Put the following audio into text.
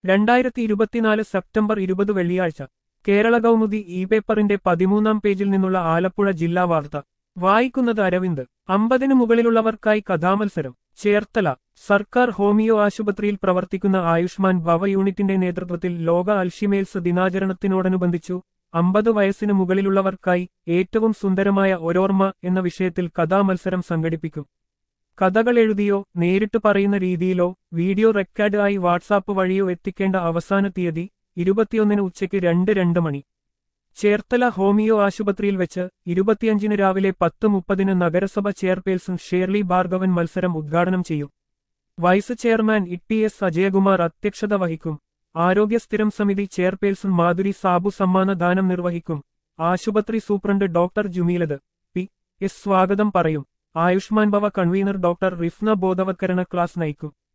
രണ്ടായിരത്തി ഇരുപത്തിനാല് സെപ്റ്റംബർ ഇരുപത് വെള്ളിയാഴ്ച കേരള കൗമുദി ഇ പേപ്പറിന്റെ പതിമൂന്നാം പേജിൽ നിന്നുള്ള ആലപ്പുഴ ജില്ലാ വാർത്ത വായിക്കുന്നത് അരവിന്ദ് അമ്പതിനു മുകളിലുള്ളവർക്കായി കഥാമത്സരം ചേർത്തല സർക്കാർ ഹോമിയോ ആശുപത്രിയിൽ പ്രവർത്തിക്കുന്ന ആയുഷ്മാൻ ഭവ യൂണിറ്റിന്റെ നേതൃത്വത്തിൽ ലോക അൽഷിമേൽസ് ദിനാചരണത്തിനോടനുബന്ധിച്ചു അമ്പത് വയസ്സിന് മുകളിലുള്ളവർക്കായി ഏറ്റവും സുന്ദരമായ ഒരോർമ്മ എന്ന വിഷയത്തിൽ കഥാമത്സരം സംഘടിപ്പിക്കും കഥകൾ എഴുതിയോ നേരിട്ട് പറയുന്ന രീതിയിലോ വീഡിയോ റെക്കോർഡ് ആയി വാട്സാപ്പ് വഴിയോ എത്തിക്കേണ്ട അവസാന തീയതി ഇരുപത്തിയൊന്നിന് ഉച്ചയ്ക്ക് രണ്ട് രണ്ട് മണി ചേർത്തല ഹോമിയോ ആശുപത്രിയിൽ വെച്ച് ഇരുപത്തിയഞ്ചിന് രാവിലെ പത്ത് മുപ്പതിന് നഗരസഭ ചെയർപേഴ്സൺ ഷേർലി ഭാർഗവൻ മത്സരം ഉദ്ഘാടനം ചെയ്യും vice chairman E S Ajayakumar അധ്യക്ഷത വഹിക്കും ആരോഗ്യ സ്ഥിരം സമിതി ചെയർപേഴ്സൺ മാധുരി സാബു സമ്മാനദാനം നിർവഹിക്കും ആശുപത്രി superintendent doctor Jumeelath P S സ്വാഗതം പറയും ആയുഷ്മാൻ ഭവ കൺവീനർ ഡോക്ടർ റിഫ്ന ബോധവത്കരണ ക്ലാസ് നയിക്കും